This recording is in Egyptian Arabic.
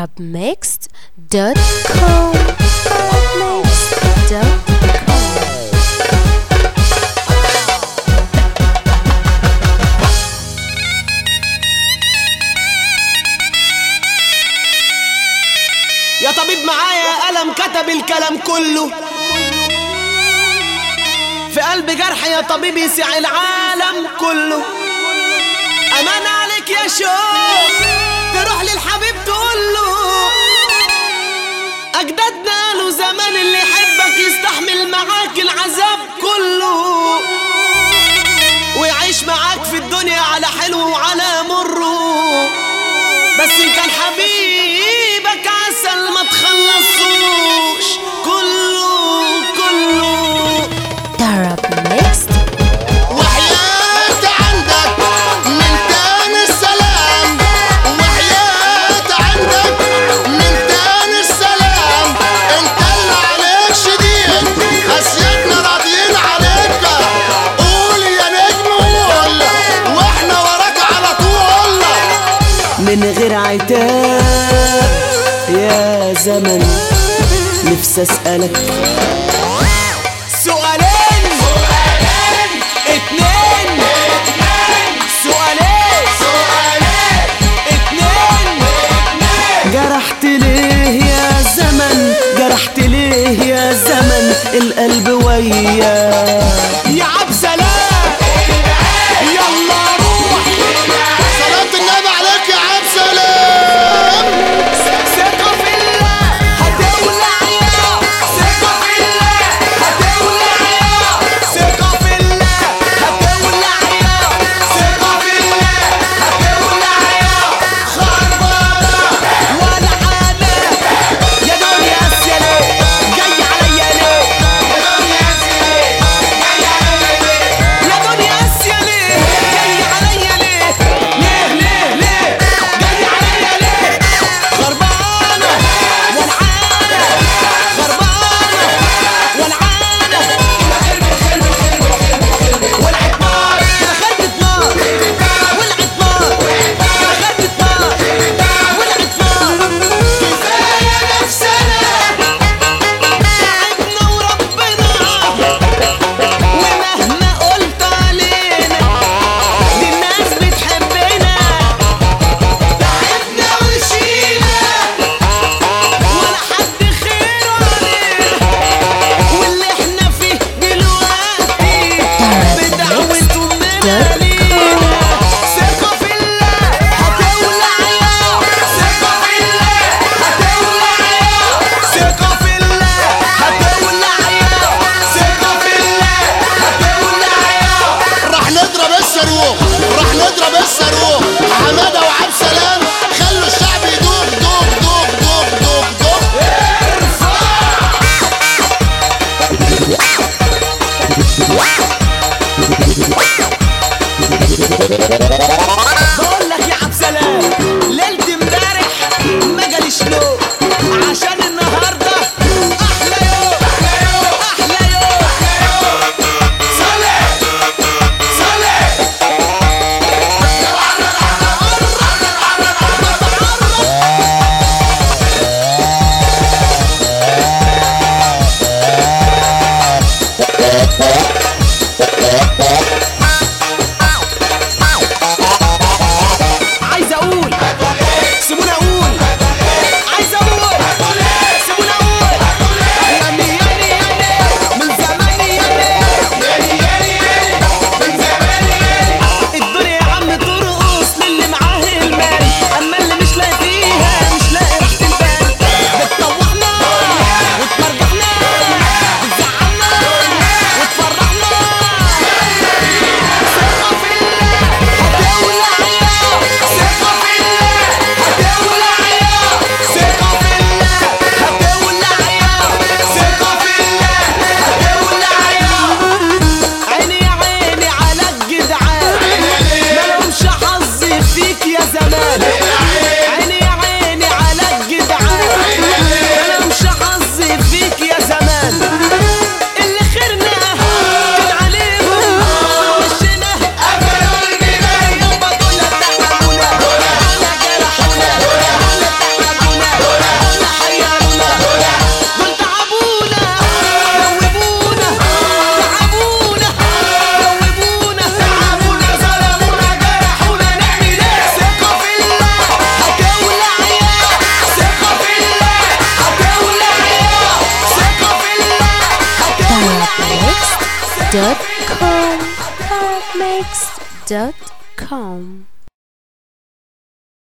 arabmixed.com arabmixed.com يا طبيب معايا قلم كتب الكلام كله في قلب جرح يا طبيب يسع العالم كله امان عليك يا شوق تروح للحبيب تقول له اجدادنا قالوا زمان اللي يحبك يستحمل معاك العذاب كله ويعيش معاك في الدنيا على حلو وعلى مره بس ان كان حبيبك عسل ما تخلصوش كله كله arabmixed وحياة عندك من تاني السلام وحياة عندك من تاني السلام انت اللي عليك شديد خسيتنا راضيين عليك قول يا نجم قول واحنا وراك على طول من غير عتاب يا زمن نفسي اسألك سؤالين سؤالين اتنين سؤالين سؤالين اتنين جرحت ليه يا زمن جرحت ليه يا زمن القلب وياك يا عبد سلام يلا روح صلاة النبي عليك يا عبد سلام ثقة في الله هتولع يا ثقة في الله هتولع يا ثقة في الله هتولع يا ثقة في الله هتولع يا خربانة ولعانة يا دنيا اسيا ليه جاي عليا ليه يا دنيا اسيا ليه dot com. Arab mixed dot com.